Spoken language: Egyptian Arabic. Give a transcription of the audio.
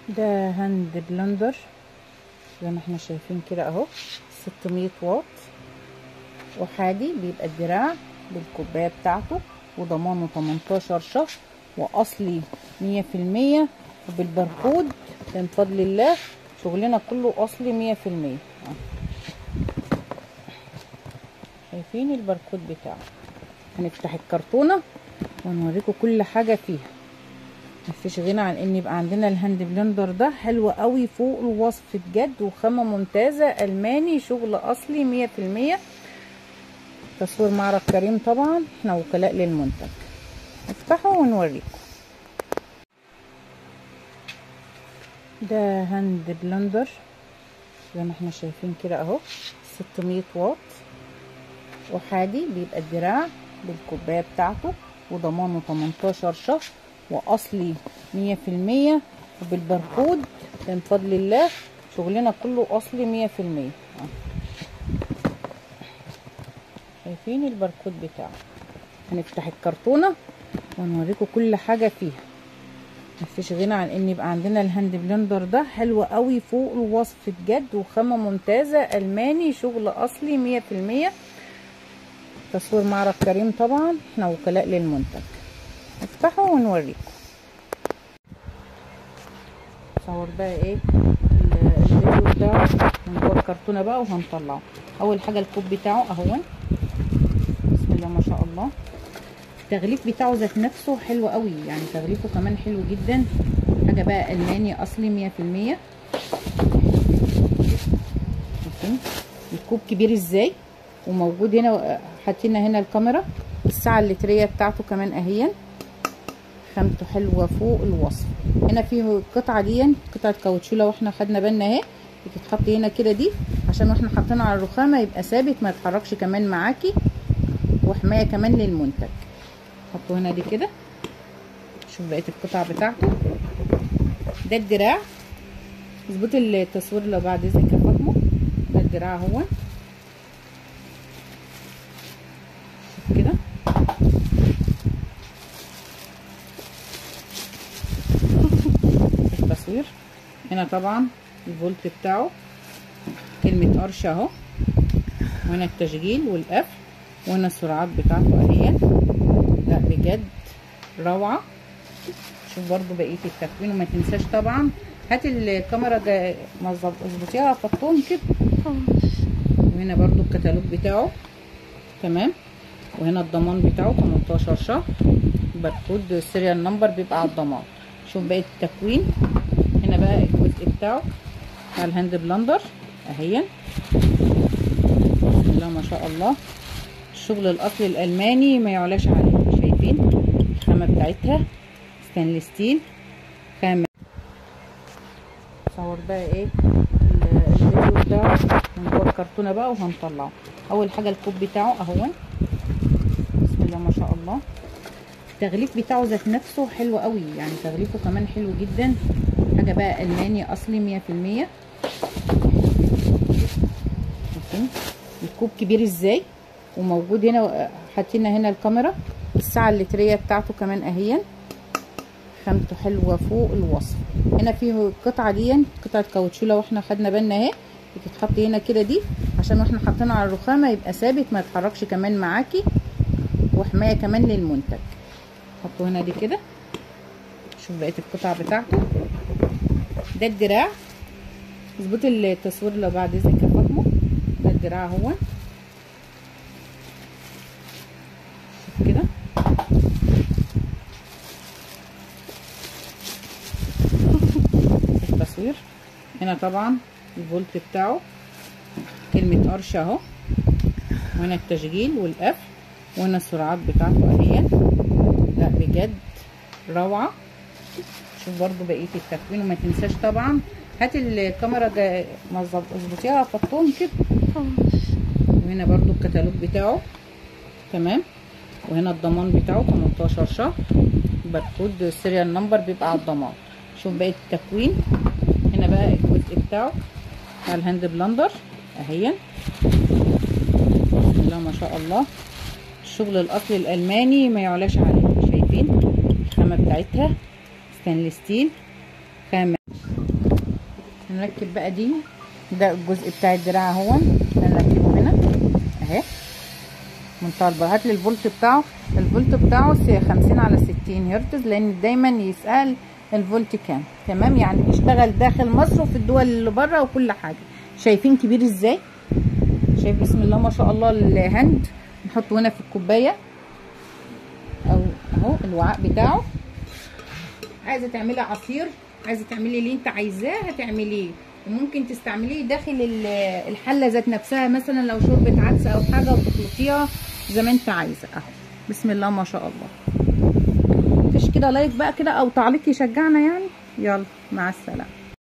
ده هاند بلندر زي ما احنا شايفين كده اهو 600 واط احادي بيبقى الدراع بالكوبايه بتاعته وضمانه 18 شهر واصلي 100% وبالباركود من فضل الله شغلنا كله اصلي 100% اه. شايفين الباركود بتاعه هنفتح الكرتونه ونوريكم كل حاجه فيها مفيش غنى عن ان يبقى عندنا الهاند بلندر ده حلو قوي فوق الوصف بجد وخامه ممتازه الماني شغل اصلي مية في المية تصوير معرض كريم طبعا احنا وكلاء للمنتج افتحوا ونوريكم ده هاند بلندر زي ما احنا شايفين كده اهو 600 واط احادي بيبقى الدراع بالكوبايه بتاعته وضمانه 18 شهر واصلي مية في المية وبالباركود من فضل الله شغلنا كله اصلي مية في المية شايفين الباركود بتاعه هنفتح الكرتونة ونوريكم كل حاجة فيها مفيش غنى عن ان يبقى عندنا الهاند بلندر ده حلو قوي فوق الوصف بجد وخامة ممتازة الماني شغل اصلي مية في المية تصوير معرض كريم طبعا احنا وكلاء للمنتج افتحوا ونوريكم صور بقى ايه الفيديو بتاعه من جوه الكرتونه بقى وهنطلعه اول حاجه الكوب بتاعه اهون بسم الله ما شاء الله التغليف بتاعه ذات نفسه حلو قوي يعني تغليفه كمان حلو جدا حاجه بقى الماني اصلي مية في المية الكوب كبير ازاي وموجود هنا حاطين هنا الكاميرا الساعه اللتريه بتاعته كمان اهين خامته حلوه فوق الوصف هنا في القطعه دي قطعه كاوتشو لو احنا خدنا بالنا اهي بتتحط هنا كده دي عشان واحنا حاطينها على الرخامه يبقى ثابت ما يتحركش كمان معاكي وحمايه كمان للمنتج حطوا هنا دي كده شوف بقيه القطع بتاعته ده الدراع اظبطي التصوير لو بعد اذنك يا فاطمه ده الدراع اهو شوف كده التصوير هنا طبعا الفولت بتاعه كلمة قرش اهو وهنا التشغيل والقفل وهنا السرعات بتاعته اهي لا بجد روعة شوف برضو بقية التكوين وما تنساش طبعا هاتي الكاميرا ده اظبطيها حطهم كده وهنا برضو الكتالوج بتاعه تمام وهنا الضمان بتاعه 18 شهر باركود السيريال نمبر بيبقى على الضمان شوف بقى التكوين هنا بقى الجزء بتاعه بتاع الهاند بلندر اهي بسم الله ما شاء الله الشغل الاصلي الالماني ما يعلاش عليه شايفين الخامه بتاعتها ستانلس ستيل خامه صور بقى ايه الفيديو بتاعه من جوه الكرتونه بقى وهنطلعه اول حاجه الكوب بتاعه اهون بسم الله ما شاء الله التغليف بتاعه ذات نفسه حلو قوي يعني تغليفه كمان حلو جدا حاجه بقى الماني اصلي مية في المية الكوب كبير ازاي وموجود هنا حاطين هنا الكاميرا الساعه اللتريه بتاعته كمان اهي خامته حلوه فوق الوصف هنا في القطعه دي قطعه كاوتشو لو احنا خدنا بالنا اهي بتتحط هنا كده دي عشان واحنا حاطينها على الرخامه يبقى ثابت ما يتحركش كمان معاكي وحمايه كمان للمنتج حطوا هنا دي كده شوف بقيه القطع بتاعته ده الدراع اظبطي التصوير لو بعد اذنك يا فاطمه ده الدراع اهو شوف كده التصوير هنا طبعا الفولت بتاعه كلمة قرش اهو وهنا التشغيل والقفل وهنا السرعات بتاعته اهي لا بجد روعة شوف برضو بقية التكوين وما تنساش طبعا هاتي الكاميرا ده اظبطيها حطهم كده وهنا برضو الكتالوج بتاعه تمام وهنا الضمان بتاعه 18 شهر باركود السيريال نمبر بيبقى على الضمان شوف بقية التكوين هنا بقى الجزء بتاعه بتاع الهاند بلندر اهي بسم الله ما شاء الله الشغل الاصلي الالماني ما يعلاش عليه شايفين الخامه بتاعتها ستانلس ستيل خامه هنركب بقى دي ده الجزء بتاع الدراع اهو هنركبه هنا اهي منتهى البر هات لي الفولت بتاعه الفولت بتاعه 50 على 60 هرتز لان دايما يسال الفولت كام تمام يعني بيشتغل داخل مصر وفي الدول اللي بره وكل حاجه شايفين كبير ازاي شايف بسم الله ما شاء الله الهند نحطه هنا في الكوبايه او اهو الوعاء بتاعه عايزه تعملي عصير عايزه تعملي اللي انت عايزاه هتعمليه وممكن تستعمليه داخل الحله ذات نفسها مثلا لو شوربه عدس او حاجه وتخلطيها زي ما انت عايزه اهو بسم الله ما شاء الله مفيش كده لايك بقى كده او تعليق يشجعنا يعني يلا مع السلامه